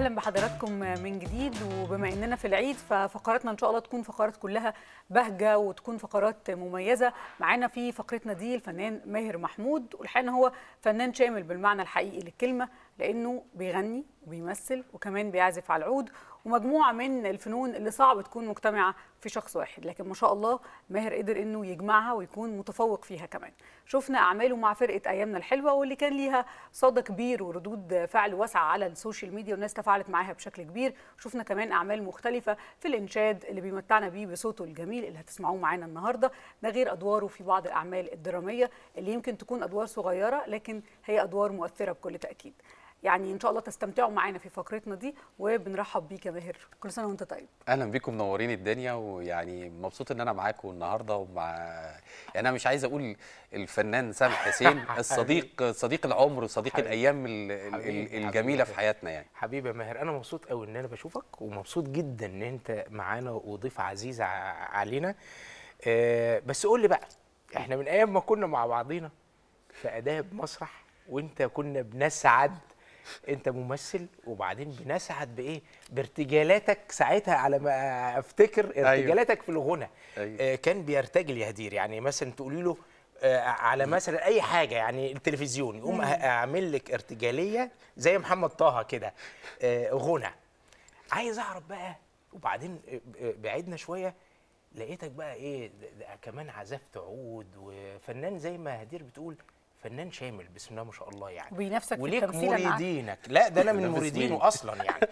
اهلا بحضراتكم من جديد وبما اننا في العيد ففقراتنا ان شاء الله تكون فقرات كلها بهجه وتكون فقرات مميزه معانا في فقرتنا دي الفنان ماهر محمود والحقيقه هو فنان شامل بالمعنى الحقيقي للكلمه لانه بيغني وبيمثل وكمان بيعزف على العود ومجموعه من الفنون اللي صعب تكون مجتمعه في شخص واحد لكن ما شاء الله ماهر قدر انه يجمعها ويكون متفوق فيها كمان شفنا اعماله مع فرقه ايامنا الحلوه واللي كان ليها صدى كبير وردود فعل واسعه على السوشيال ميديا والناس تفاعلت معاها بشكل كبير شفنا كمان اعمال مختلفه في الانشاد اللي بيمتعنا بيه بصوته الجميل اللي هتسمعوه معانا النهارده ده غير ادواره في بعض الاعمال الدراميه اللي يمكن تكون ادوار صغيره لكن هي ادوار مؤثره بكل تاكيد يعني ان شاء الله تستمتعوا معانا في فقرتنا دي وبنرحب بيك يا ماهر كل سنه وانت طيب اهلا بيكم منورين الدنيا ويعني مبسوط ان انا معاكم النهارده ومع يعني انا مش عايز اقول الفنان سامح حسين الصديق صديق العمر وصديق حبيبي. الايام ال- ال- حبيبي. الجميله في حبيبي. حياتنا يعني حبيبي يا ماهر انا مبسوط قوي ان انا بشوفك ومبسوط جدا ان انت معانا وضيف عزيز ع- علينا آه بس قول لي بقى احنا من ايام ما كنا مع بعضينا في اداب مسرح وانت كنا بنسعد انت ممثل وبعدين بنسعد بايه بارتجالاتك ساعتها على ما افتكر ارتجالاتك في الغنى أيوة. آه كان بيرتجل يا هدير يعني مثلا تقولي له آه، على مثلا اي حاجه يعني التلفزيون يقوم أ- اعمل لك ارتجاليه زي محمد طه كده آه، غنى عايز اعرف بقى وبعدين آه، آه، بعدنا شويه لقيتك بقى ايه ده ده كمان عزفت عود وفنان زي ما هدير بتقول فنان شامل بسم الله ما شاء الله يعني وبينافسك في وليك التمثيل أنا عارفة. مريدينك لا ده انا من بينافس مريدينه مين؟ اصلا يعني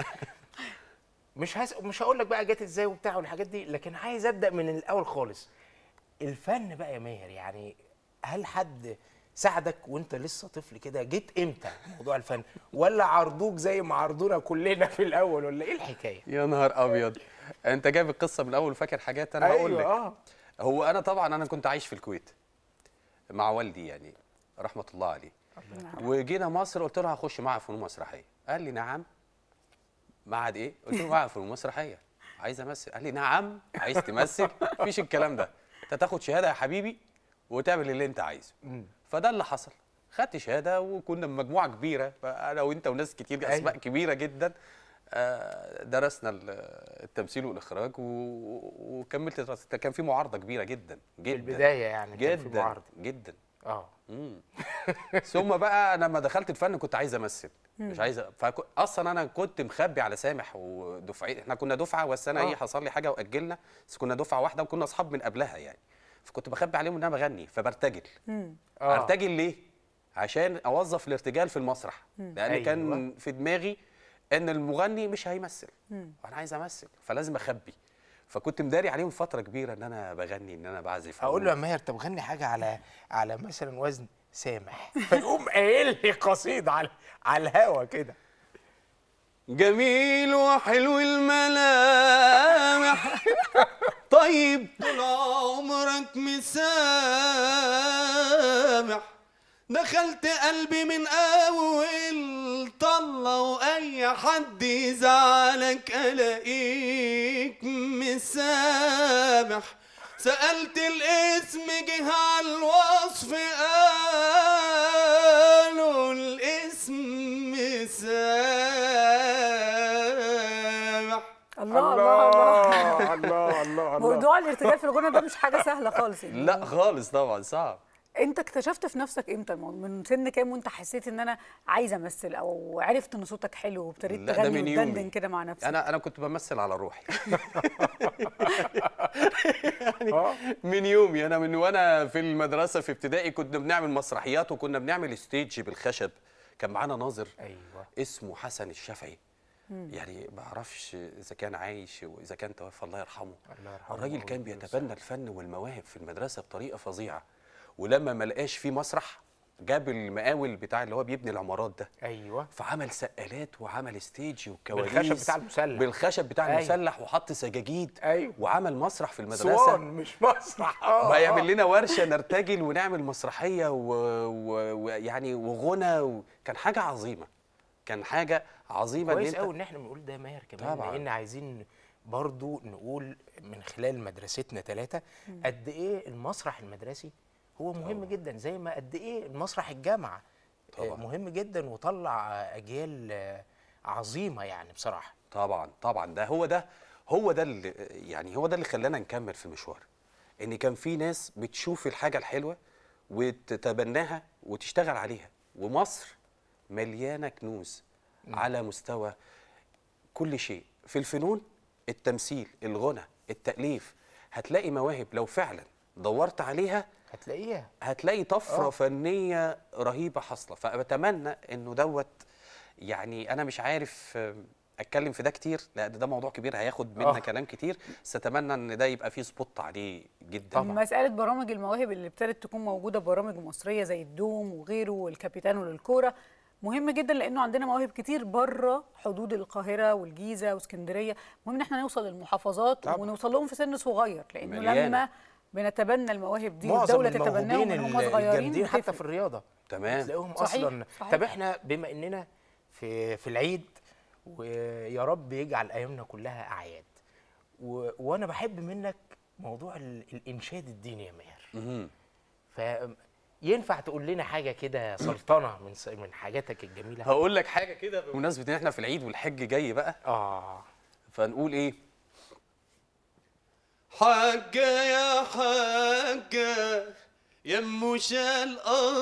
مش هس... مش هقول لك بقى جت ازاي وبتاع والحاجات دي لكن عايز ابدا من الاول خالص الفن بقى يا ماهر يعني هل حد ساعدك وانت لسه طفل كده جيت امتى موضوع الفن ولا عرضوك زي ما عرضونا كلنا في الاول ولا ايه الحكايه يا نهار ابيض انت جايب القصه من الاول وفاكر حاجات انا هقول لك اه هو انا طبعا انا كنت عايش في الكويت مع والدي يعني رحمه الله عليه وجينا مصر قلت له هخش معهد فنون مسرحيه قال لي نعم معهد ايه قلت له معهد فنون مسرحيه عايز امثل قال لي نعم عايز تمثل مفيش الكلام ده انت تاخد شهاده يا حبيبي وتعمل اللي انت عايزه فده اللي حصل خدت شهاده وكنا بمجموعه كبيره انا وانت وناس كتير أيوة. اسماء كبيره جدا آه، درسنا ال- التمثيل والاخراج و- وكملت دراستي كان في معارضه كبيره جدا جدا في البدايه يعني كان في جدا معارضه جدا اه مم. ثم بقى انا لما دخلت الفن كنت عايز امثل مش عايز فك... اصلا انا كنت مخبي على سامح ودفعي احنا كنا دفعه بس انا آه. ايه حصل لي حاجه واجلنا بس كنا دفعه واحده وكنا اصحاب من قبلها يعني فكنت بخبي عليهم ان انا بغني فبرتجل آه. ارتجل ليه عشان اوظف الارتجال في المسرح لان أيوة. كان في دماغي ان المغني مش هيمثل وانا عايز امثل فلازم اخبي فكنت مداري عليهم فتره كبيره ان انا بغني ان انا بعزف اقول له يا ماهر طب غني حاجه على على مثلا وزن سامح فيقوم قايل لي قصيده على على الهوا كده جميل وحلو الملامح طيب طول عمرك مسامح دخلت قلبي من اول طلة واي حد يزعلك الاقيك مسامح سألت الاسم جه على الوصف قالوا الاسم سامح الله الله الله الله الله موضوع الارتجال في الغنى ده مش حاجه سهله خالص يعني. لا خالص طبعا صعب انت اكتشفت في نفسك امتى الموضوع؟ من سن كام وانت حسيت ان انا عايزه امثل او عرفت ان صوتك حلو وابتديت لا، ده تغني من وتدندن يومي. كده مع نفسك انا انا كنت بمثل على روحي آه. من يومي انا من وانا في المدرسه في ابتدائي كنا بنعمل مسرحيات وكنا بنعمل ستيج بالخشب كان معانا ناظر ايوه اسمه حسن الشافعي يعني ما اعرفش اذا كان عايش واذا كان توفى الله يرحمه الله يرحمه الراجل كان ويديله بيتبنى الفن والمواهب في المدرسه بطريقه فظيعه ولما ما لقاش في مسرح جاب المقاول بتاع اللي هو بيبني العمارات ده ايوه فعمل سقالات وعمل ستيج وكواليس بالخشب بتاع المسلح. بالخشب بتاع أيوة. المسلح وحط سجاجيد أيوة. وعمل مسرح في المدرسه اسوان مش مسرح اه بقى يعمل لنا ورشه نرتجل ونعمل مسرحيه ويعني و... ويعني وغنى و... كان حاجه عظيمه كان حاجه عظيمه كويس إن قوي أنت... ان احنا بنقول ده ماهر كمان طبعاً. لان عايزين برضو نقول من خلال مدرستنا ثلاثة قد ايه المسرح المدرسي هو مهم جدا زي ما قد ايه المسرح الجامعة آه، طبعاً. مهم جدا وطلع آه، اجيال آه، عظيمه يعني بصراحه طبعا طبعا ده هو ده هو ده اللي يعني هو ده اللي خلانا نكمل في المشوار ان كان في ناس بتشوف الحاجه الحلوه وتتبناها وتشتغل عليها ومصر مليانه كنوز على مستوى كل شيء في الفنون التمثيل الغنى التاليف هتلاقي مواهب لو فعلا دورت عليها هتلاقيها هتلاقي طفره آه. فنيه رهيبه حاصله فبتمنى انه دوت يعني انا مش عارف آم، اتكلم في ده كتير لان ده موضوع كبير هياخد منا آه. كلام كتير بس اتمنى ان ده يبقى فيه سبوت عليه جدا طبعاً. مسألة برامج المواهب اللي ابتدت تكون موجودة برامج مصرية زي الدوم وغيره والكابيتانو للكورة مهم جدا لانه عندنا مواهب كتير بره حدود القاهره والجيزه واسكندريه مهم ان احنا نوصل للمحافظات طبعاً. ونوصل لهم في سن صغير لانه مليانة. لما بنتبنى المواهب دي معظم والدوله تتبناهم الموهوبين من هم ال- صغيرين الجامدين حتى بتفرق. في الرياضه تمام تلاقيهم صحيح، اصلا صحيح. طب احنا بما اننا في في العيد ويا رب يجعل ايامنا كلها اعياد و... وانا بحب منك موضوع ال... الانشاد الديني يا ماهر مهم. فينفع تقول لنا حاجه كده سلطنه من س... من حاجاتك الجميله هقول لك حاجه كده بمناسبه ان احنا في العيد والحج جاي بقى اه فنقول ايه حاجة يا حاجة يا ام شال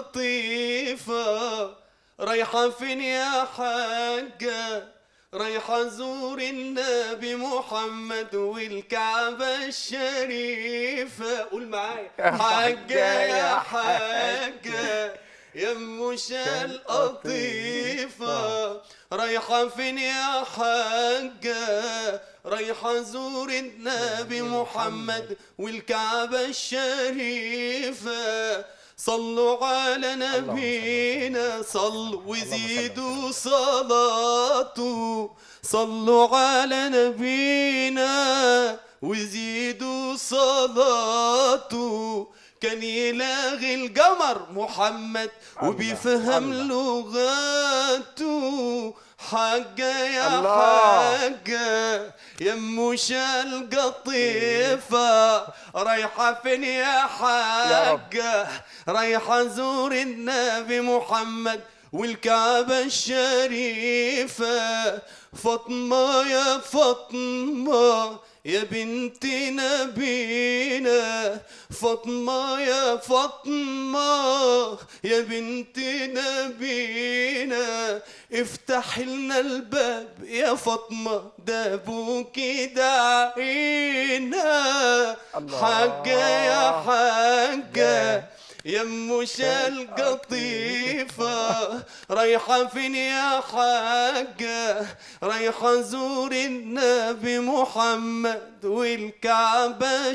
قطيفة رايحة فين يا حاجة رايحة زور النبي محمد والكعبة الشريفة قول معايا حاجة يا حاجة يا ام شال قطيفة رايحة فين يا حاجة رايحة زور النبي محمد والكعبة الشريفة صلوا على نبينا صلوا وزيدوا صلاته صلوا على نبينا وزيدوا صلاته كان يلاغي القمر محمد وبيفهم لغاته حاجة يا الله. حاجة يا ام شال قطيفة رايحة فين يا حاجة رايحة زور النبي محمد والكعبة الشريفة فاطمة يا فاطمة يا بنت نبينا فاطمة يا فاطمة يا بنت نبينا افتح لنا الباب يا فاطمة ده ابوك دعينا الله. حاجة يا حاجة يا ام شال قطيفة رايحة فين يا حاجة رايحة زور النبي محمد والكعبة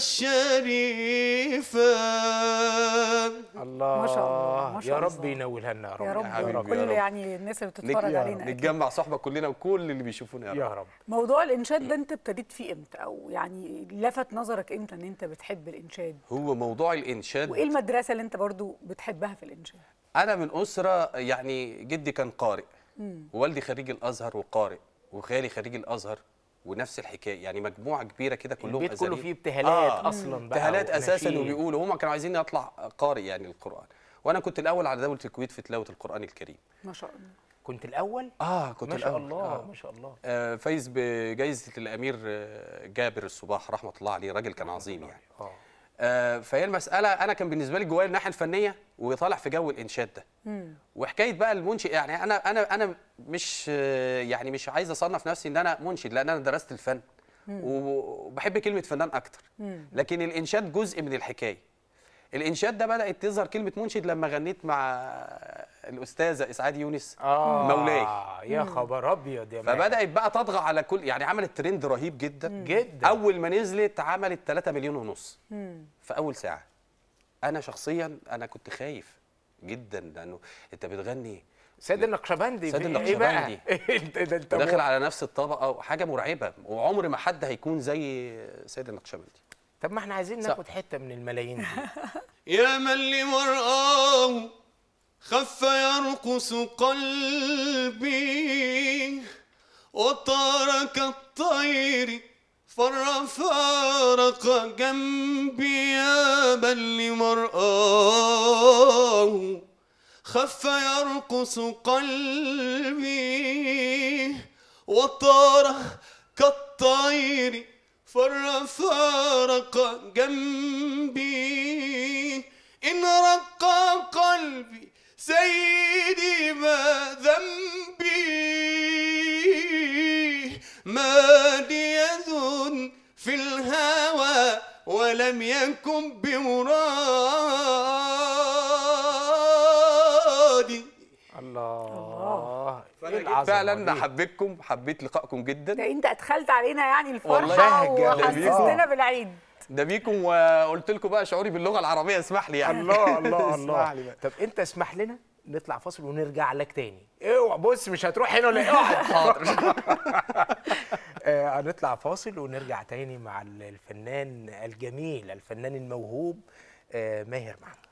الشريفة الله ما شاء الله، ما شاء يا الله. رب ينولها لنا يا رب يا رب حبيبي، يا كل رب. يعني الناس اللي بتتفرج نج- علينا أكيد. نتجمع صحبه كلنا وكل اللي بيشوفونا يا رب يا رب موضوع الانشاد ده انت ابتديت فيه امتى او يعني لفت نظرك امتى ان انت بتحب الانشاد هو موضوع الانشاد وايه المدرسه اللي انت برضو بتحبها في الانشاد انا من اسره يعني جدي كان قارئ ووالدي خريج الازهر وقارئ وخالي خريج الازهر ونفس الحكايه يعني مجموعه كبيره كده كلهم البيت كله أزهريين. فيه ابتهالات اصلا بقى ابتهالات اساسا ونشيد. وبيقولوا هم كانوا عايزين اطلع قارئ يعني القران وانا كنت الاول على دوله الكويت في تلاوه القران الكريم ما شاء الله كنت الاول اه كنت ما شاء الأول. الله آه. ما شاء الله آه فايز بجائزه الامير آه، جابر الصباح رحمه الله عليه راجل كان عظيم يعني اه آه، فهي المساله انا كان بالنسبه لي جوايا الناحيه الفنيه وطالع في جو الانشاد ده وحكايه بقى المنشئ يعني انا انا انا مش آه، يعني مش عايز اصنف نفسي ان انا منشد لان انا درست الفن وبحب كلمه فنان اكتر لكن الانشاد جزء من الحكايه الانشاد ده بدات تظهر كلمه منشد لما غنيت مع الاستاذه اسعاد يونس اه مولاي يا خبر ابيض يا ماهر. فبدات بقى تطغى على كل يعني عملت ترند رهيب جدا جدا اول ما نزلت عملت 3 مليون ونص في اول ساعه انا شخصيا انا كنت خايف جدا لانه انت بتغني سيد النقشبندي سيد في- ايه بقى النقشبندي. انت ده انت وداخل مو- على نفس الطبقه وحاجه مرعبه وعمر ما حد هيكون زي سيد النقشبندي طب ما احنا عايزين صح. ناخد حته من الملايين دي يا من لمرآه خف يرقص قلبي وطار كالطير فر فارق جنبي يا من لمرآه خف يرقص قلبي وطار كالطير فر فارق جنبي إن رق قلبي سيدي ما ذنبي ما لي يد في الهوى ولم يكن بمرادي الله الله. ايه العظمه فعلا دي؟ حبيتكم حبيت لقائكم جدا ده انت ادخلت علينا يعني والله الفرحه بهجة وحسستنا آه. بالعيد ده بيكم وقلت لكم بقى شعوري باللغه العربيه اسمح لي يعني الله الله اسمح لي الله بقى. طب انت اسمح لنا نطلع فاصل ونرجع لك تاني اوعى بص مش هتروح هنا ولا إيه؟ اوعى حاضر آه، هنطلع فاصل ونرجع تاني مع ال- الفنان الجميل الفنان الموهوب آه، ماهر محمود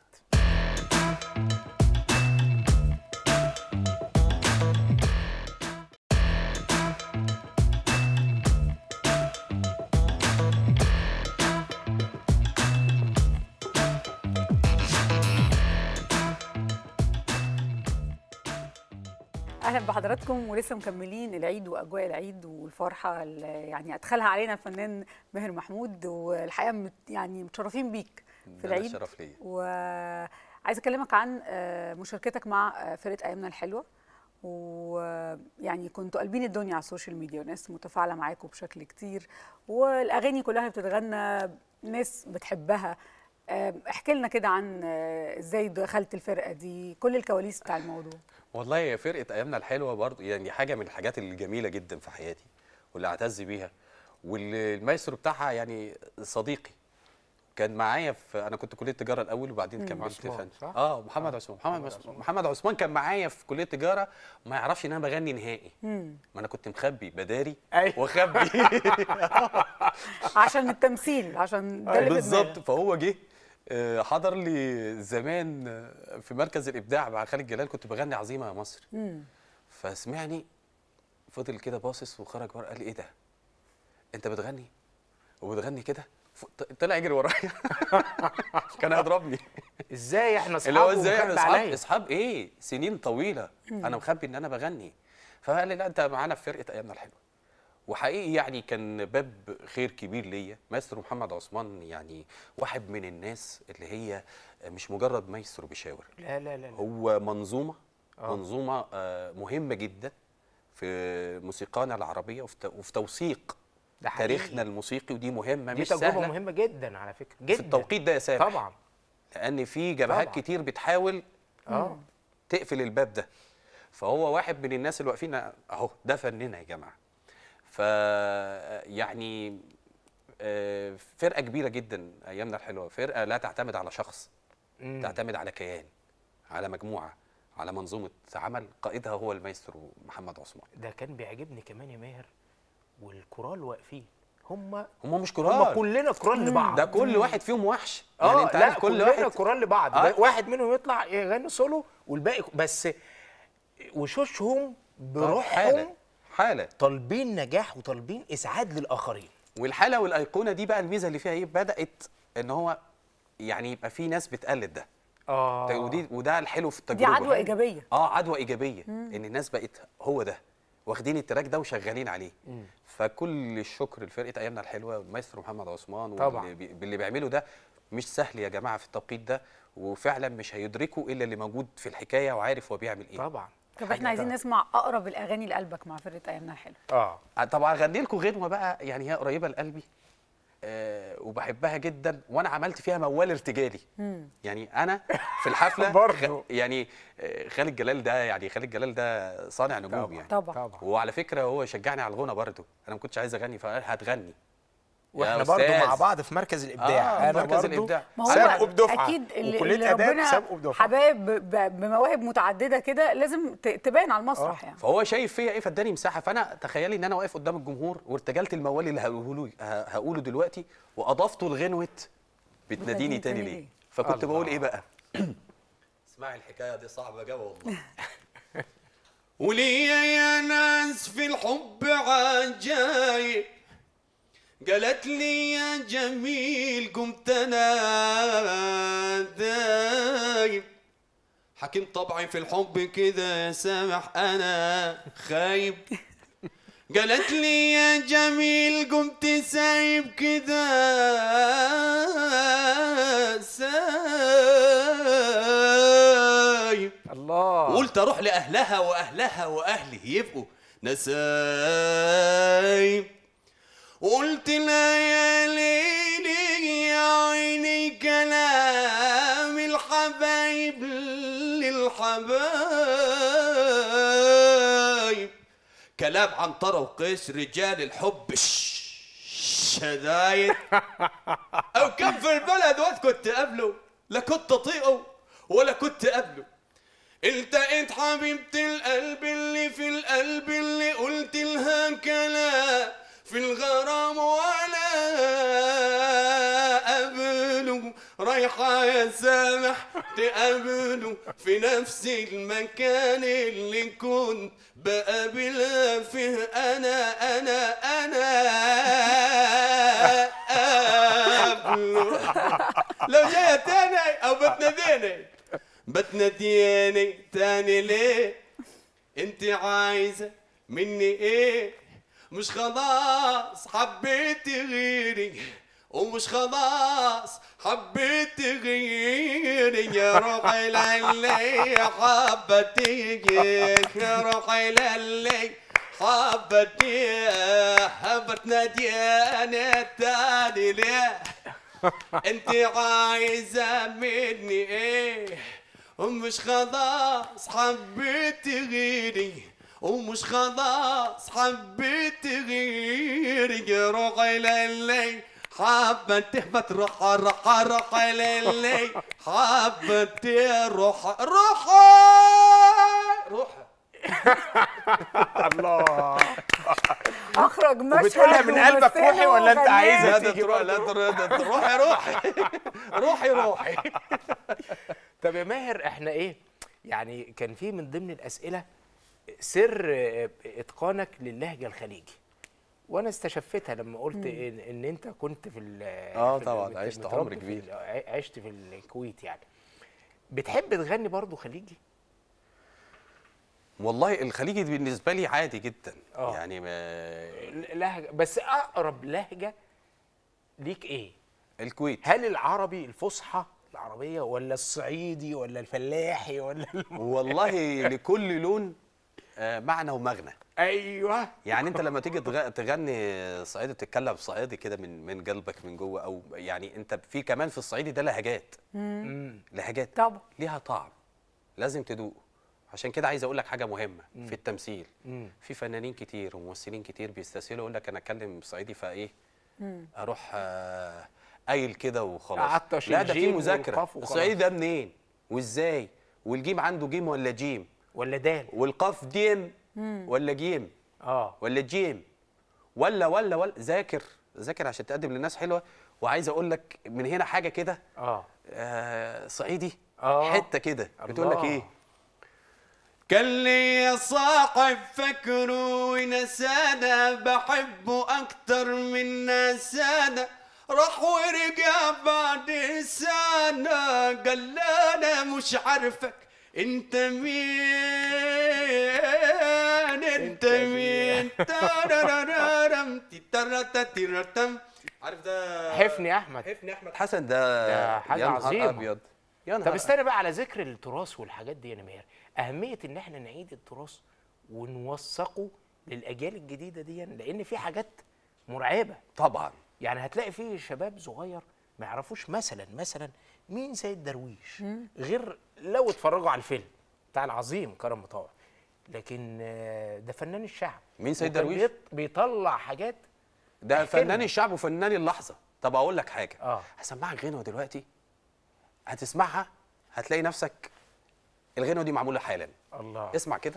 اهلا بحضراتكم ولسه مكملين العيد واجواء العيد والفرحه اللي يعني ادخلها علينا الفنان ماهر محمود والحقيقه مت يعني متشرفين بيك في ده العيد شرف ليا. وعايزه اكلمك عن آه، مشاركتك مع آه، فرقه ايامنا الحلوه ويعني كنتوا قلبين الدنيا على السوشيال ميديا وناس متفاعله معاكم بشكل كتير والاغاني كلها بتتغنى ناس بتحبها آه، احكي لنا كده عن آه، ازاي دخلت الفرقه دي كل الكواليس بتاع الموضوع والله هي فرقه ايامنا الحلوه برضه يعني حاجه من الحاجات الجميله جدا في حياتي واللي اعتز بيها والمايسترو بتاعها يعني صديقي كان معايا في انا كنت كليه تجاره الاول وبعدين كملت عثمان، فن صح؟ اه محمد عثمان محمد عثمان محمد عثمان كان معايا في كليه تجاره وما يعرفش ان انا بغني نهائي ما انا كنت مخبي بداري أيوة. واخبي عشان التمثيل عشان ده اللي في بالظبط دماغك. فهو جه آه، حضر لي زمان آه، في مركز الابداع مع خالد جلال كنت بغني عظيمه يا مصر فسمعني فضل كده باصص وخرج بره قال لي ايه ده انت بتغني وبتغني كده ف- ط- طلع يجري ورايا كان هيضربني ازاي احنا اصحاب اللي هو ازاي احنا ومخبي اصحاب عليا؟ اصحاب ايه سنين طويله انا مخبي ان انا بغني فقال لي لا انت معانا في فرقه ايامنا الحلوه وحقيقي يعني كان باب خير كبير ليا مايسترو محمد عثمان يعني واحد من الناس اللي هي مش مجرد مايسترو بيشاور لا لا لا, لا. هو منظومه منظومه آه، مهمه جدا في موسيقانا العربيه وفي ت- وفي توثيق ده حقيقي. تاريخنا الموسيقي ودي مهمه دي مش تجربه سهله مهمه جدا على فكره جدا في التوقيت ده يا سامح طبعا لان في جبهات طبعاً. كتير بتحاول اه تقفل الباب ده فهو واحد من الناس اللي واقفين اهو ده فننا يا جماعه ف يعني آه، فرقه كبيره جدا ايامنا الحلوه فرقه لا تعتمد على شخص مم. تعتمد على كيان على مجموعه على منظومه عمل قائدها هو المايسترو محمد عثمان ده كان بيعجبني كمان يا ماهر والكورال واقفين هم هم مش هم كرار كلنا كورال لبعض ده كل واحد فيهم وحش اه يعني انت لا عارف كل كلنا واحد كورال لبعض آه. واحد منهم يطلع يغني سولو والباقي بس وشوشهم بروحهم حاله حاله طالبين نجاح وطالبين اسعاد للاخرين والحاله والايقونه دي بقى الميزه اللي فيها ايه بدات ان هو يعني يبقى في ناس بتقلد ده اه ودي وده الحلو في دي التجربه عدوى ايجابيه اه عدوى ايجابيه ان الناس بقت هو ده واخدين التراك ده وشغالين عليه فكل الشكر لفرقه ايامنا الحلوه مايسترو محمد عثمان طبعاً. واللي بي- باللي بيعملوا ده مش سهل يا جماعه في التوقيت ده وفعلا مش هيدركوا الا اللي موجود في الحكايه وعارف هو بيعمل ايه طبعا طب احنا عايزين نسمع اقرب الاغاني لقلبك مع فرقه ايامنا الحلوه اه آه، طبعا اغني لكم غنوه بقى يعني هي قريبه لقلبي آه وبحبها جدا وانا عملت فيها موال ارتجالي يعني انا في الحفله برضو. خ- يعني آه، خالد جلال ده يعني خالد جلال ده صانع نجوم طبعاً. يعني طبعا طبعا وعلى فكره هو شجعني على الغنى برضه انا ما كنتش عايز اغني فقال هتغني يا واحنا برضو أستاذ. مع بعض في مركز الابداع آه، انا مركز برضو الإبداع. ما هو سابقوا بدفعه اكيد اللي, وكليه اللي اداب ربنا سابقوا بدفعه حبايب ب- ب- بمواهب متعدده كده لازم ت- تبان على المسرح يعني فهو شايف فيا ايه فاداني مساحه فانا تخيلي ان انا واقف قدام الجمهور وارتجلت الموال اللي هقوله ه- هقوله دلوقتي واضفته لغنوه بتناديني تاني ليه فكنت الله. بقول ايه بقى اسمعي الحكايه دي صعبه جوه والله وليا يا ناس في الحب عجايب قالت لي يا جميل قمت انا دايب حكيم طبعي في الحب كده يا سامح انا خايب قالت لي يا جميل قمت سايب كذا سايب الله قلت اروح لاهلها واهلها واهلي يبقوا نسايب قلت لا يا ليلي يا عيني كلام الحبايب للحبايب كلام عنترة وقيس رجال الحب الشدايد او كم في البلد وقت كنت قبله لا كنت اطيقه ولا كنت قبله انت انت حبيبة القلب اللي في القلب اللي قلت لها كلام في الغرام ولا قبله رايحة يا سامح تقابله في نفس المكان اللي كنت بقابلها فيه انا انا انا قبله لو جاية تاني او بتناديني بتناديني تاني ليه انت عايزة مني ايه مش خلاص حبيت غيري ومش خلاص حبيت غيري يا روحي للي حبتي يا روحي للي حبتي بتناديني تاني ليه انت عايزة مني ايه ومش خلاص حبيت غيري ومش خلاص حبيت غيري يا روحي للي حابة تهبط روح روح روح للي حابة روح روح روح الله اخرج مشهد وبتقولها من قلبك ومثله روحي ولا أنت وغناه. عايزة لا ده تيجي تروح لا ده- ده- ده روحي روحي روحي روحي طب يا ماهر احنا ايه يعني كان في من ضمن الاسئله سر آه، اتقانك للهجه الخليجي وانا استشفتها لما قلت ان, إن انت كنت في ال آه في ال- طبعاً، مت- عشت متربي عمر في كبير. ال- ع- عشت في الكويت يعني بتحب تغني برضو خليجي والله الخليجي بالنسبه لي عادي جدا آه. يعني ما لهجه بس اقرب لهجه ليك ايه الكويت هل العربي الفصحى العربيه ولا الصعيدي ولا الفلاحي ولا الم... والله لكل لون آه، معنى ومغنى ايوه يعني انت لما تيجي تغ- تغني صعيدي تتكلم صعيدي كده من من قلبك من جوه او يعني انت في كمان في الصعيدي ده لهجات لهجات طبعا. ليها طعم لازم تدوقه عشان كده عايز اقول لك حاجه مهمه في التمثيل في فنانين كتير وممثلين كتير بيستسهلوا يقول لك انا اتكلم صعيدي فايه اروح آه، قايل كده وخلاص أعطش لا ده في الجيم مذاكره والقاف وخلاص. الصعيدي ده منين وازاي والجيم عنده جيم ولا جيم ولا دال والقاف ديم ولا جيم اه ولا جيم ولا ولا ولا ذاكر ذاكر عشان تقدم للناس حلوه وعايز اقول لك من هنا حاجه كده اه آه صعيدي آه. حته كده بتقول لك الله. ايه كان لي صاحب فكره ونسانا بحبه اكتر من نسانا راح ورجع بعد سنة قال لي انا مش عارفك انت مين انت مين تارارارم تيتاراتاتيراتم. عارف ده حفني احمد حفني احمد حسن ده ده حاجة يا نهار عظيمة. ابيض يا طب نهار استنى بقى على ذكر التراث والحاجات دي يا ماهر اهميه ان احنا نعيد التراث ونوثقه للاجيال الجديده دي لان في حاجات مرعبه طبعا يعني هتلاقي في شباب صغير ما يعرفوش مثلا مثلا مين سيد درويش غير لو اتفرجوا على الفيلم بتاع العظيم كرم مطاوع لكن آه، ده فنان الشعب مين سيد وكان درويش؟ بيط- بيطلع حاجات ده احكي فنان لنا. الشعب وفنان اللحظه طب اقول لك حاجه آه. هسمعك غنوه دلوقتي هتسمعها هتلاقي نفسك الغنوه دي معموله حالا الله اسمع كده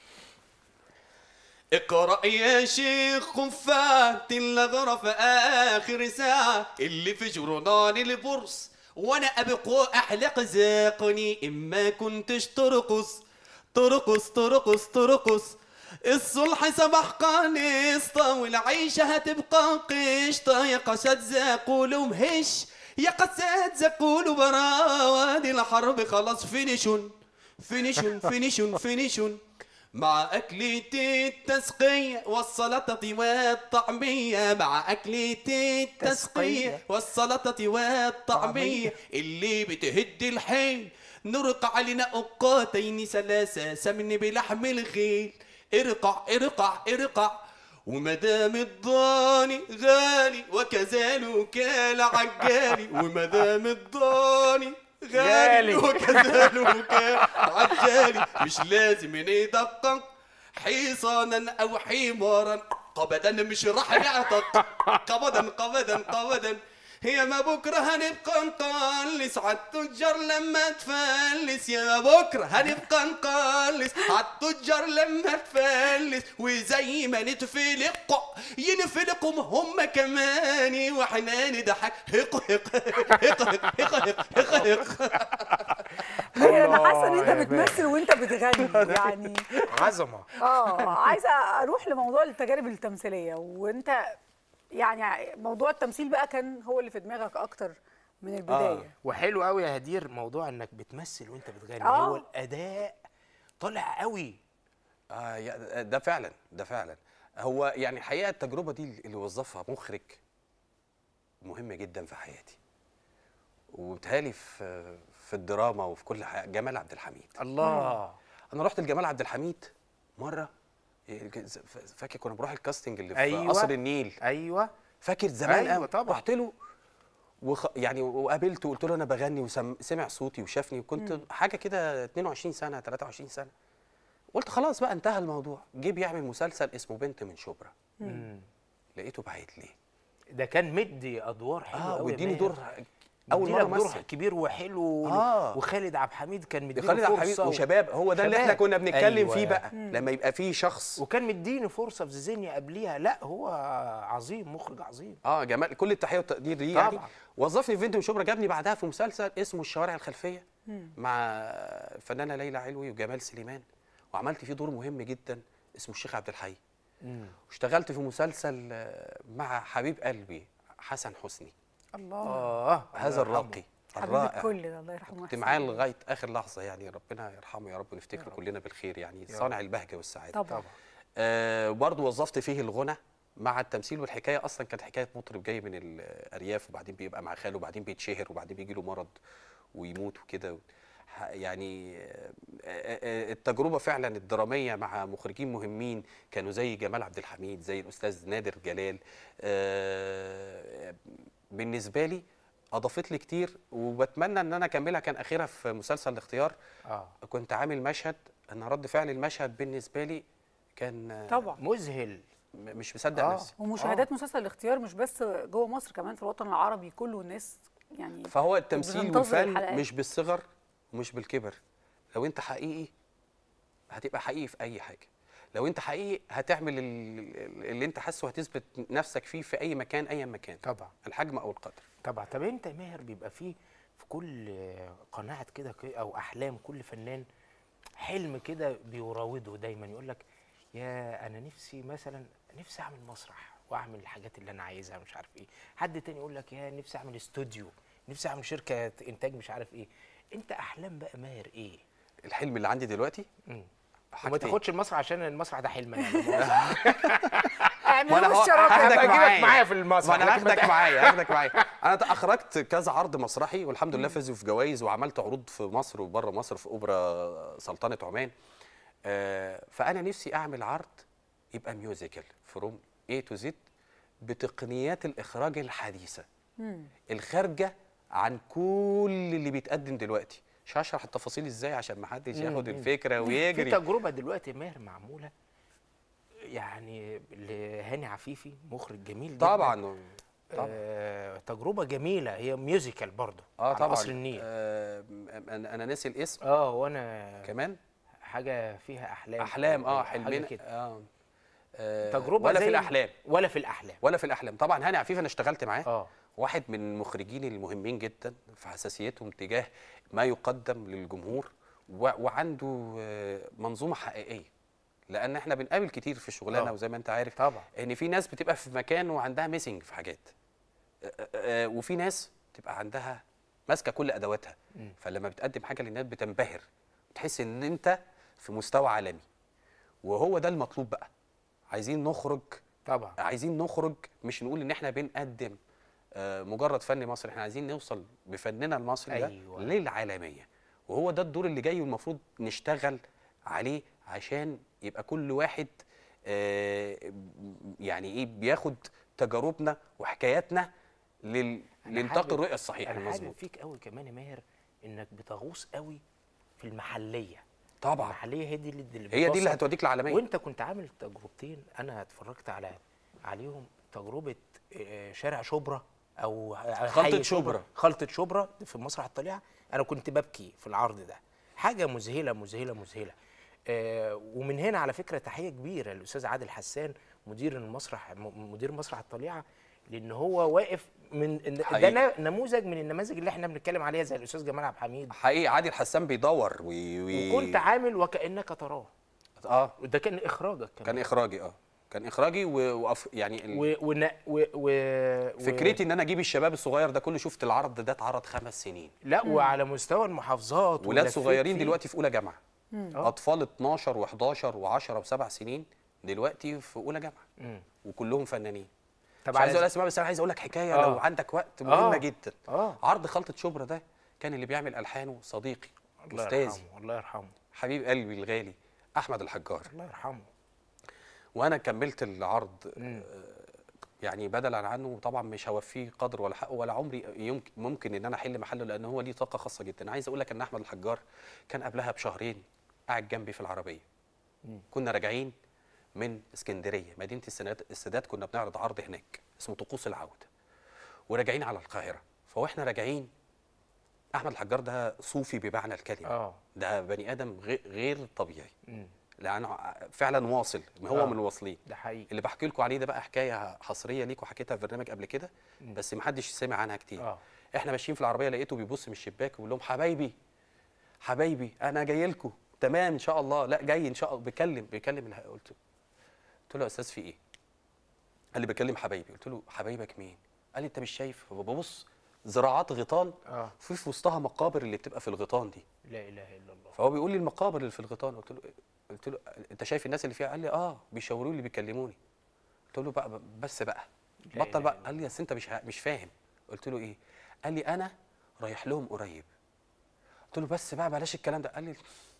اقرأ يا شيخ خفات الغرف في آخر ساعة اللي في جرنان البورس وأنا أبقى أحلق زاقني إما كنتش ترقص ترقص ترقص ترقص الصلح صباح قانسطة والعيشة هتبقى قشطة يا قسد زاقول ومهش يا قسد زاقول براوادي الحرب خلاص فينيشون فينيشون فينيشون فينيشون مع أكلة التسقية والسلطة والطعمية مع أكلة التسقية تسقية. والسلطة والطعمية اللي بتهد الحيل نرقع علينا أوقاتين ثلاثة سمن بلحم الخيل ارقع ارقع ارقع ومدام الضاني غالي وكذلك العجالي ومدام الضاني غالي. غالي وكذلك عجالي مش لازم ندقق حصانا او حمارا قبدا مش راح يعتق قبدا قبدا قبدا هي ما بكره هنبقى نقلس عالتجار لما تفلس يا ما بكره هنبقى نقلس عالتجار لما تفلس وزي ما نتفلق ينفلقهم هم كمان واحنا نضحك هق هق هق هق هق هق هق انا حاسه ان الله انت يا ماهر. بتمثل وانت بتغني يعني عظمه اه عايزه اروح لموضوع التجارب التمثيليه وانت يعني موضوع التمثيل بقى كان هو اللي في دماغك اكتر من البدايه وحلو قوي يا هدير موضوع انك بتمثل وانت بتغني آه. هو الاداء طالع قوي آه يا- ده فعلا ده فعلا هو يعني الحقيقه التجربه دي اللي وظفها مخرج مهمه جدا في حياتي وبتهالي في في الدراما وفي كل حاجه جمال عبد الحميد الله انا رحت لجمال عبد الحميد مره إيه، فاكر كنا بنروح الكاستنج اللي في أيوة. قصر النيل ايوه فاكر زمان أيوة قوي طبعا. رحت له وخ... يعني وقابلته وقلت له انا بغني وسمع صوتي وشافني وكنت حاجه كده 22 سنه 23 سنه قلت خلاص بقى انتهى الموضوع جه بيعمل مسلسل اسمه بنت من شبرا لقيته بعت لي ده كان مدي ادوار حلوه اه قوي واديني دور اول مديلك مره دور امثل كبير وحلو آه. وخالد عبد الحميد كان مديله خالد عبد فرصه الحميد و- وشباب هو ده اللي شباب. احنا كنا بنتكلم أيوة. فيه بقى لما يبقى فيه شخص وكان مديني فرصه في زيزينيا قبليها لا هو عظيم مخرج عظيم اه جمال كل التحيه والتقدير ليه يعني طبعا. وظفني في بنت من شبرا جابني بعدها في مسلسل اسمه الشوارع الخلفيه مع الفنانه ليلى علوي وجمال سليمان وعملت فيه دور مهم جدا اسمه الشيخ عبد الحي واشتغلت في مسلسل آه، مع حبيب قلبي حسن حسني الله اه هذا الله الراقي حبيب الرائع الكل ده الله يرحمه كنت ويحسن معاه إليه. لغايه اخر لحظه يعني ربنا يرحمه يا رب ونفتكره كلنا بالخير يعني صانع البهجه والسعاده طبعا آه برضه وظفت فيه الغنى مع التمثيل والحكايه اصلا كانت حكايه مطرب جاي من الارياف وبعدين بيبقى مع خاله وبعدين بيتشهر وبعدين بيجي له مرض ويموت وكده ح- يعني آه، آه، آه، التجربه فعلا الدراميه مع مخرجين مهمين كانوا زي جمال عبد الحميد زي الاستاذ نادر جلال آه، بالنسبه لي اضافت لي كتير وبتمنى ان انا اكملها كان اخرها في مسلسل الاختيار اه كنت عامل مشهد ان رد فعل المشهد بالنسبه لي كان آه، طبعا مذهل م- مش مصدق آه. نفسي ومشاهدات مسلسل الاختيار مش بس جوه مصر كمان في الوطن العربي كله الناس يعني فهو التمثيل بننتظر والفن الحلقات. مش بالصغر ومش بالكبر لو انت حقيقي هتبقى حقيقي في اي حاجه لو انت حقيقي هتعمل ال- اللي انت حاسه وهتثبت نفسك فيه في اي مكان اي مكان طبعا الحجم او القدر طبعا طب انت يا ماهر بيبقى فيه في كل قناعه كده ك- او احلام كل فنان حلم كده بيراوده دايما يقول لك يا انا نفسي مثلا نفسي اعمل مسرح واعمل الحاجات اللي انا عايزها مش عارف ايه حد تاني يقول لك يا نفسي اعمل استوديو نفسي اعمل شركه انتاج مش عارف ايه انت احلام بقى ماهر ايه الحلم اللي عندي دلوقتي مم. وما حاجتين. تاخدش المسرح عشان المسرح ده حلم انا اعملوا هو الشراكه هاخدك هبقى معايا أجيبك معايا في المسرح، ما انا لكن ما هاخدك تح- معايا هاخدك معايا انا اخرجت كذا عرض مسرحي والحمد لله فازوا في جوائز وعملت عروض في مصر وبره مصر في اوبرا سلطنه عمان آه، فانا نفسي اعمل عرض يبقى ميوزيكال فروم اي تو زد بتقنيات الاخراج الحديثه الخارجه عن كل اللي بيتقدم دلوقتي مش هشرح التفاصيل ازاي عشان ما حدش ياخد الفكره في ويجري تجربه دلوقتي يا ماهر معموله يعني لهاني عفيفي مخرج جميل جدا طبعا طبعا آه تجربه جميله هي ميوزيكال برضه اه على طبعا قصر النيل آه انا أنا ناسي الاسم اه وانا كمان حاجه فيها احلام احلام اه حاجة حلمين كده اه آه، تجربه ولا زي في الاحلام ولا في الاحلام ولا في الاحلام طبعا هاني عفيف انا اشتغلت معاه اه واحد من المخرجين المهمين جدا في حساسيتهم تجاه ما يقدم للجمهور و- وعنده آه، منظومه حقيقيه لان احنا بنقابل كتير في شغلنا آه. وزي ما انت عارف طبعا ان في ناس بتبقى في مكان وعندها ميسنج في حاجات آه، آه، آه، وفي ناس بتبقى عندها ماسكه كل ادواتها مم. فلما بتقدم حاجه للناس بتنبهر بتحس ان انت في مستوى عالمي وهو ده المطلوب بقى عايزين نخرج طبعا عايزين نخرج مش نقول ان احنا بنقدم آه، مجرد فن مصري احنا عايزين نوصل بفننا المصري ده أيوة. للعالميه وهو ده الدور اللي جاي والمفروض نشتغل عليه عشان يبقى كل واحد آه، يعني ايه بياخد تجاربنا وحكاياتنا لل... أنا لنطاق حابب- الرؤيه الصحيح انا حابب المظبوط فيك قوي كمان يا ماهر انك بتغوص قوي في المحليه طبعا المحليه هي دي اللي اللي هي دي اللي بتوصل. هتوديك العالميه وانت كنت عامل تجربتين انا اتفرجت على عليهم تجربه آه، شارع شبرا او خلطة حي شبرا. خلطه شبرا في مسرح الطليعه انا كنت ببكي في العرض ده حاجه مذهله مذهله مذهله آه، ومن هنا على فكره تحيه كبيره للاستاذ عادل حسان مدير المسرح م- مدير مسرح الطليعه لان هو واقف من إن- ده حقيقي. نا- نموذج من النماذج اللي احنا بنتكلم عليها زي الاستاذ جمال عبد الحميد حقيقي عادل حسان بيدور وي... وي... وكنت عامل وكانك تراه اه وده كان اخراجك كمان كان اخراجي اه كان اخراجي و... وأف... يعني ال... و و و و فكرتي ان انا اجيب الشباب الصغير ده كله شفت العرض ده اتعرض خمس سنين لا وعلى مستوى المحافظات ولاد ولفيت صغيرين فيه. دلوقتي في اولى جامعه آه. اطفال 12 و11 و10 وسبع سنين دلوقتي في اولى جامعه مم. وكلهم فنانين طب مش عايز عايز- اقول اسماء بس انا عايز اقول لك حكايه آه. لو عندك وقت مهمه آه. جدا اه عرض خلطه شبرا ده كان اللي بيعمل الحانه صديقي الله استاذي يرحمه الله يرحمه حبيب قلبي الغالي احمد الحجار الله يرحمه وانا كملت العرض مم. يعني بدلا عنه طبعا مش هوفيه قدر ولا حق ولا عمري يمكن ممكن ان انا احل محله لان هو ليه طاقه خاصه جدا عايز اقول لك ان احمد الحجار كان قبلها بشهرين قاعد جنبي في العربيه مم. كنا راجعين من اسكندريه مدينه السادات السادات كنا بنعرض عرض هناك اسمه طقوس العوده وراجعين على القاهره فواحنا راجعين احمد الحجار ده صوفي بمعنى الكلمه اه ده بني ادم غير غير طبيعي مم. لانه فعلا واصل هو آه. من الواصلين ده حقيقي اللي بحكي لكم عليه ده بقى حكايه حصريه ليك وحكيتها في برنامج قبل كده مم. بس ما حدش سمع عنها كتير اه احنا ماشيين في العربيه لقيته بيبص من الشباك ويقول لهم حبايبي حبايبي انا جاي لكم تمام ان شاء الله لا جاي ان شاء الله بيكلم بيكلم الح- قلت له قلت له يا استاذ في ايه قال لي بكلم حبايبي قلت له حبايبك مين قال لي انت مش شايف ببص زراعات غيطان اه في في وسطها مقابر اللي بتبقى في الغيطان دي لا اله الا الله فهو بيقول لي المقابر اللي في الغيطان قلت له قلت له انت شايف الناس اللي فيها قال لي اه بيشاوروا لي بيكلموني قلت له بقى بس بقى لا بطل إله بقى إلا قال لي اصل انت مش ه- مش فاهم قلت له ايه قال لي انا رايح لهم قريب قلت له بس بقى بلاش الكلام ده قال لي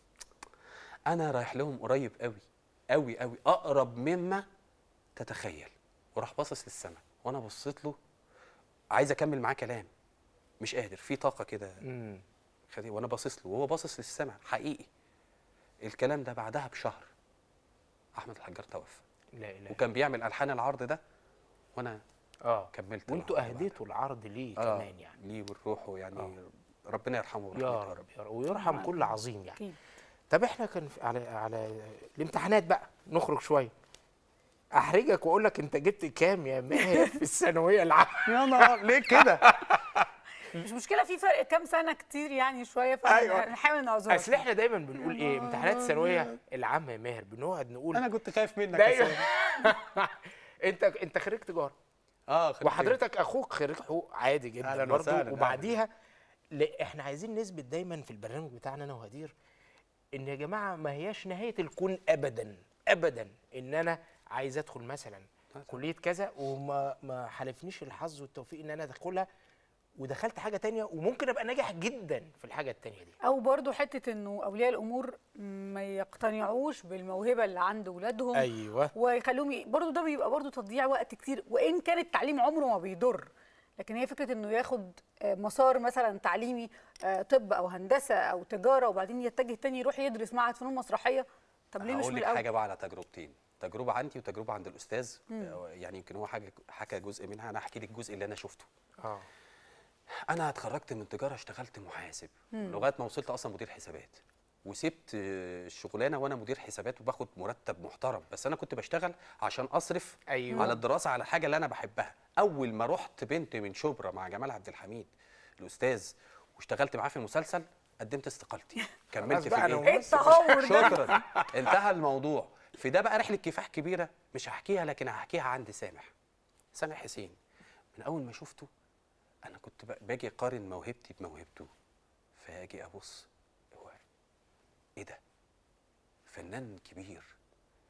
انا رايح لهم قريب قوي قوي قوي اقرب مما تتخيل وراح باصص للسماء وانا بصيت له عايز اكمل معاه كلام مش قادر في طاقه كده مم. خدي وانا باصص له وهو باصص للسماء حقيقي الكلام ده بعدها بشهر احمد الحجار توفى لا اله وكان بيعمل الحان العرض ده وانا اه كملت وانتوا العرض اهديتوا العرض ليه بعدها. كمان يعني ليه والروح يعني آه. ربنا يرحمه يا ورحمته رب يا رب ويرحم كل عظيم يعني اكيد طب احنا كان في- على على الامتحانات بقى نخرج شويه احرجك واقول لك انت جبت كام يا ماهر في الثانويه العامه يا نهار ليه كده مش مشكله في فرق كام سنه كتير يعني شويه أيوة. فنحاول نعذرك اصل احنا دايما بنقول ايه امتحانات الثانويه العامه يا ماهر بنقعد نقول انا كنت خايف منك ده يا أيوة. سامي. انت انت خريج تجاره اه خدت وحضرتك اخوك خريج حقوق عادي جدا أهلاً برضه وسهلاً، وبعديها ل- احنا عايزين نثبت دايما في البرنامج بتاعنا انا وهدير ان يا جماعه ما هياش نهايه الكون ابدا ابدا ان انا عايز ادخل مثلا كليه كذا وما ما حالفنيش الحظ والتوفيق ان انا ادخلها ودخلت حاجه تانية وممكن ابقى ناجح جدا في الحاجه التانية دي او برضو حته انه اولياء الامور ما يقتنعوش بالموهبه اللي عند اولادهم ايوه ويخلوهم ي- برضو ده بيبقى برضو تضييع وقت كتير وان كان التعليم عمره ما بيضر لكن هي فكره انه ياخد آه، مسار مثلا تعليمي آه، طب او هندسه او تجاره وبعدين يتجه تاني يروح يدرس معهد فنون مسرحيه طب ليه مش هقول من لك الاول حاجه بقى على تجربتين تجربه عندي وتجربه عند الاستاذ آه، يعني يمكن هو حاجه حكى جزء منها انا هحكي لك الجزء اللي انا شفته اه انا اتخرجت من تجاره اشتغلت محاسب لغايه ما وصلت اصلا مدير حسابات وسبت آه، الشغلانه وانا مدير حسابات وباخد مرتب محترم بس انا كنت بشتغل عشان اصرف أيوة. على الدراسه على الحاجه اللي انا بحبها اول ما رحت بنت من شبرا مع جمال عبد الحميد الاستاذ واشتغلت معاه في المسلسل قدمت استقالتي كملت في بقى أنا الايه ايه التهور ده شكرا انتهى الموضوع في ده بقى رحله كفاح كبيره مش هحكيها لكن هحكيها عند سامح سامح حسين من اول ما شفته انا كنت ب- باجي اقارن موهبتي بموهبته فاجي ابص هو ايه ده فنان كبير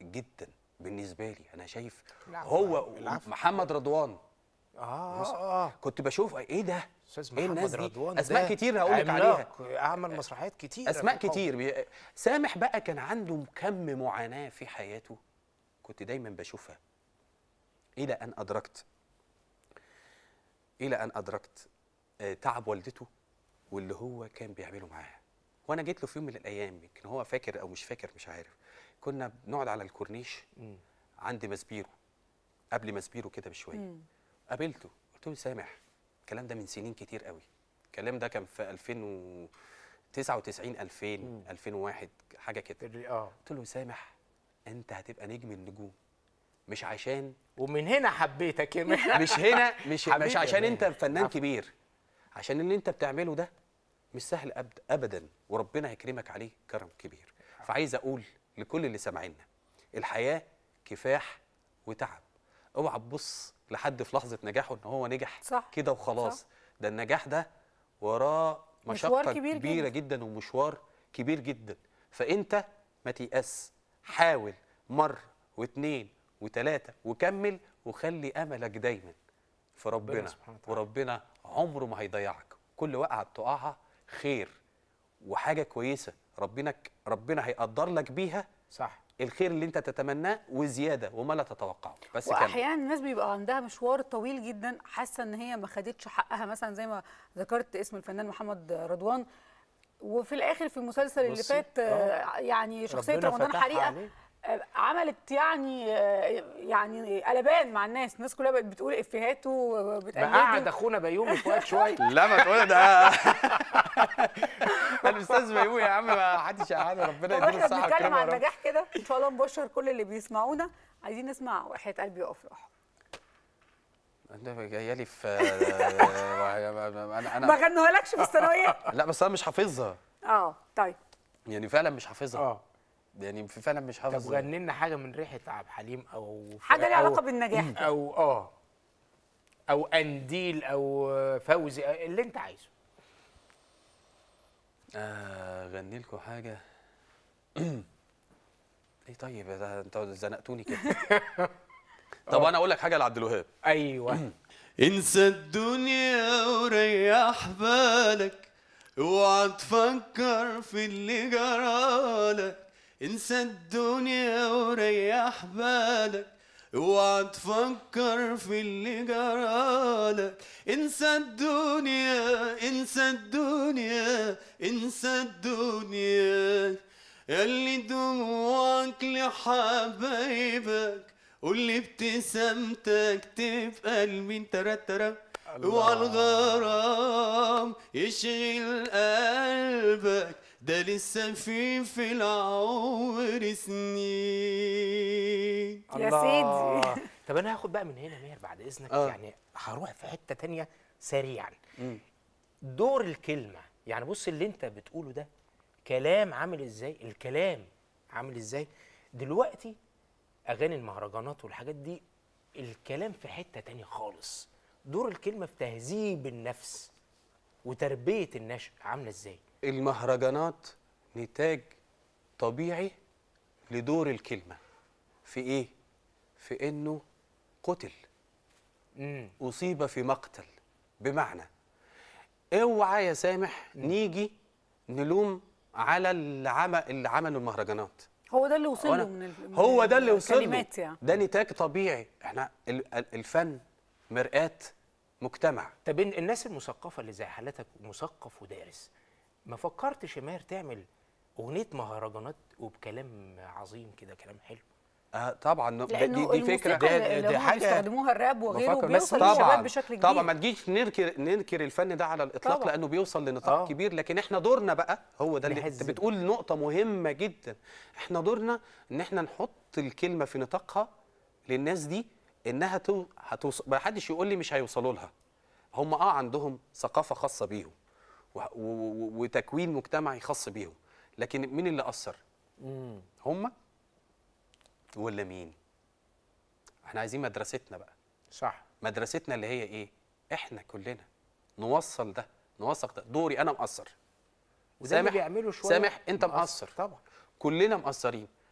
جدا بالنسبه لي انا شايف العفو، هو العفو. محمد رضوان اه اه كنت بشوف ايه ده استاذ ايه محمد الناس دي رضوان اسماء ده كتير هقول لك عليها عملاق، عمل مسرحيات كتير اسماء كتير بي... سامح بقى كان عنده كم معاناه في حياته كنت دايما بشوفها الى ان ادركت الى ان ادركت آه، تعب والدته واللي هو كان بيعمله معاها وانا جيت له في يوم من الايام يمكن هو فاكر او مش فاكر مش عارف كنا بنقعد على الكورنيش عند مسبيرو قبل مسبيرو كده بشويه قابلته قلت له سامح الكلام ده من سنين كتير قوي الكلام ده كان في 2099 2000 2001 حاجه كده اه قلت له سامح انت هتبقى نجم النجوم مش عشان ومن هنا حبيتك يا مهر. مش هنا مش حبيبي مش يا عشان ماهر. انت فنان عفو. كبير عشان اللي انت بتعمله ده مش سهل أبد ابدا وربنا هيكرمك عليه كرم كبير فعايز اقول لكل اللي سامعينا الحياه كفاح وتعب اوعى تبص لحد في لحظه نجاحه ان هو نجح صح. كده وخلاص صح. ده النجاح ده وراه مشوار مشقه كبير كبيره جدا. جدا ومشوار كبير جدا فانت ما تيأس حاول مره واثنين وثلاثه وكمل وخلي املك دايما في ربنا سبحانه وتعالى. وربنا عمره ما هيضيعك كل وقعه بتقعها خير وحاجه كويسه ربنا ربنا هيقدر لك بيها صح الخير اللي انت تتمناه وزياده وما لا تتوقعه بس كمل واحيانا الناس بيبقى عندها مشوار طويل جدا حاسه ان هي ما خدتش حقها مثلا زي ما ذكرت اسم الفنان محمد رضوان وفي الاخر في المسلسل اللي بصي، فات آه، يعني شخصيه ربنا رمضان فتحها حريقه عليه. آه، عملت يعني آه، يعني قلبان مع الناس الناس كلها بقت بتقول افيهاته ما قعد وبتقلده اخونا بيومي فؤاد شويه لا ما تقول ده الاستاذ بيقول يا عم ما حدش قاعد ربنا طب يديله احنا الصحه بنتكلم والكرامه يا عن رب نجاح كده ان شاء الله نبشر كل اللي بيسمعونا عايزين نسمع وحياه قلبي وافراح انت جايه لي في انا ما انا غنوهالكش في الثانويه لا بس انا مش حافظها اه طيب يعني فعلا مش حافظها اه يعني في فعلا مش طب حافظ غني لنا حاجه من ريحه عبد الحليم او حاجه ليها أو- علاقه بالنجاح او اه او انديل او فوزي اللي انت عايزه آه غني لكم حاجه ايه طيب ده انتوا زنقتوني كده طب انا اقول لك حاجه لعبد الوهاب ايوه انسى الدنيا وريح بالك اوعى تفكر في اللي جرالك انسى الدنيا وريح بالك اوعى تفكر في اللي جرالك انسى الدنيا انسى الدنيا انسى الدنيا ياللي دموعك لحبايبك واللي ابتسامتك تبقى المين ترى ترى اوعى الغرام يشغل قلبك ده لسه في في العمر سنين يا الله. سيدي. طب انا هاخد بقى من هنا ماهر بعد اذنك آه. يعني هروح في حته تانية سريعا دور الكلمه يعني بص اللي انت بتقوله ده كلام عامل ازاي الكلام عامل ازاي دلوقتي اغاني المهرجانات والحاجات دي الكلام في حته تانية خالص دور الكلمه في تهذيب النفس وتربيه النشء عامله ازاي المهرجانات نتاج طبيعي لدور الكلمه في ايه في انه قتل امم اصيب في مقتل بمعنى اوعى يا سامح نيجي نلوم على اللي عمل اللي عملوا المهرجانات هو ده اللي وصل له وأنا- من ال- من هو ده اللي وصل له الكلمات يعني ده نتاج طبيعي احنا ال- ال- الفن مرآة مجتمع طب إن- الناس المثقفه اللي زي حالتك مثقف ودارس ما فكرتش يا ماهر تعمل اغنيه مهرجانات وبكلام عظيم كده كلام حلو آه طبعا ده- لانه دي, دي فكره الموسيقى ده- اللي دي هم حاجة بيستخدموها الراب وغيره بفكر، بس بيوصل طبعا للشباب بشكل كبير طبعا ما تجيش ننكر ننكر الفن ده على الاطلاق طبعا. لانه بيوصل لنطاق آه. كبير لكن احنا دورنا بقى هو ده اللي انت نهذب. بتقول نقطه مهمه جدا احنا دورنا ان احنا نحط الكلمه في نطاقها للناس دي انها تو... هتوصل ما حدش يقول لي مش هيوصلوا لها هم اه عندهم ثقافه خاصه بيهم و... و... و... وتكوين مجتمعي خاص بيهم لكن مين اللي اثر هم ولا مين احنا عايزين مدرستنا بقى صح مدرستنا اللي هي ايه احنا كلنا نوصل ده نوثق ده دوري انا مقصر وده اللي بيعمله شويه سامح انت مؤثر. مقصر طبعا كلنا مقصرين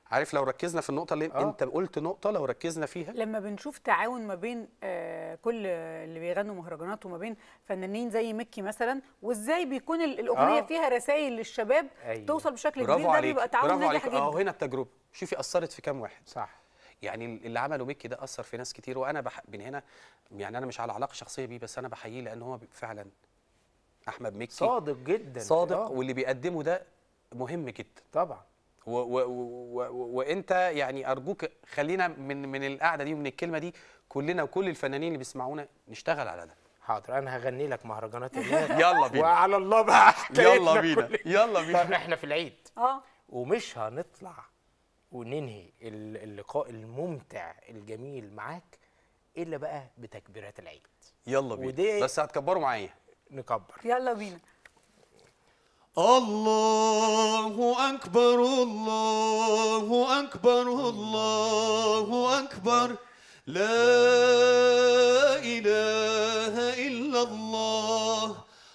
عارف لو ركزنا في النقطه اللي آه. انت قلت نقطه لو ركزنا فيها لما بنشوف تعاون ما بين آه، كل اللي بيغنوا مهرجانات وما بين فنانين زي مكي مثلا وازاي بيكون ال- الاغنيه آه. فيها رسائل للشباب أيوة. توصل بشكل كبير برافو ده عليك بيبقى تعاون برافو ناجح عليك اهو جدا هنا التجربه شوفي اثرت في كام واحد صح يعني اللي عمله ميكي ده اثر في ناس كتير وانا بح... من هنا يعني انا مش على علاقه شخصيه بيه بس انا بحييه لان هو فعلا احمد مكي صادق جدا صادق آه، واللي بيقدمه ده مهم جدا طبعا و و و و و وانت يعني ارجوك خلينا من من القعده دي ومن الكلمه دي كلنا وكل الفنانين اللي بيسمعونا نشتغل على ده حاضر انا هغني لك مهرجانات الناس يلا بينا وعلى الله بقى حكايتنا يلا بينا كلنا. يلا بينا طب احنا في العيد اه ومش هنطلع وننهي ال- اللقاء الممتع الجميل معاك الا بقى بتكبيرات العيد يلا بينا ودي- بس هتكبروا معايا نكبر يلا بينا الله أكبر الله أكبر الله أكبر لا إله إلا الله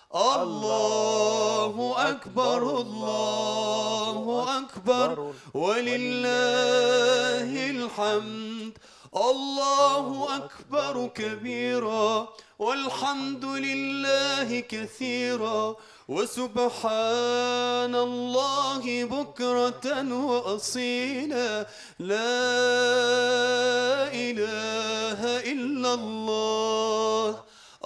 الله أكبر الله أكبر ولله الحمد الله أكبر كبيرا والحمد لله كثيرا وسبحان الله بكرة وأصيلا لا إله إلا الله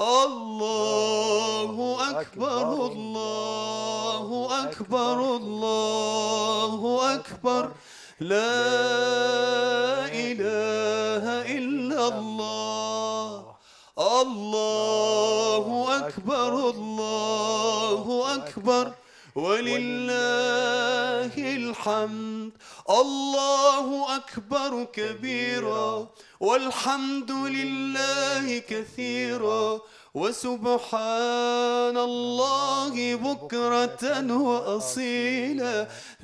الله أكبر الله أكبر الله أكبر لا إله إلا الله الله أكبر الله أكبر ولله الحمد الله أكبر كبيرا والحمد لله كثيرا وسبحان الله بكرة وأصيلا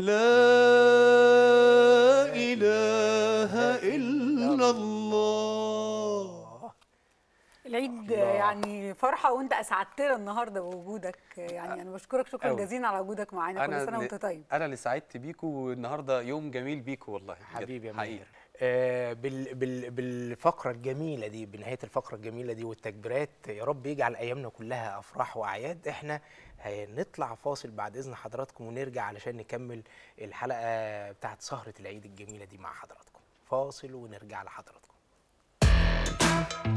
لا إله إلا الله العيد يعني فرحه وانت اسعدتنا النهارده بوجودك يعني انا بشكرك شكرا أوي. جزيلا على وجودك معانا كل سنه اللي- وانت طيب انا اللي سعدت بيكوا والنهارده يوم جميل بيكوا والله بجد، حبيبي يا حقيقي. ماهر آه بال بال بالفقره الجميله دي بنهايه الفقره الجميله دي والتكبيرات يا رب يجعل ايامنا كلها افراح واعياد احنا هنطلع فاصل بعد اذن حضراتكم ونرجع علشان نكمل الحلقه بتاعت سهره العيد الجميله دي مع حضراتكم فاصل ونرجع لحضراتكم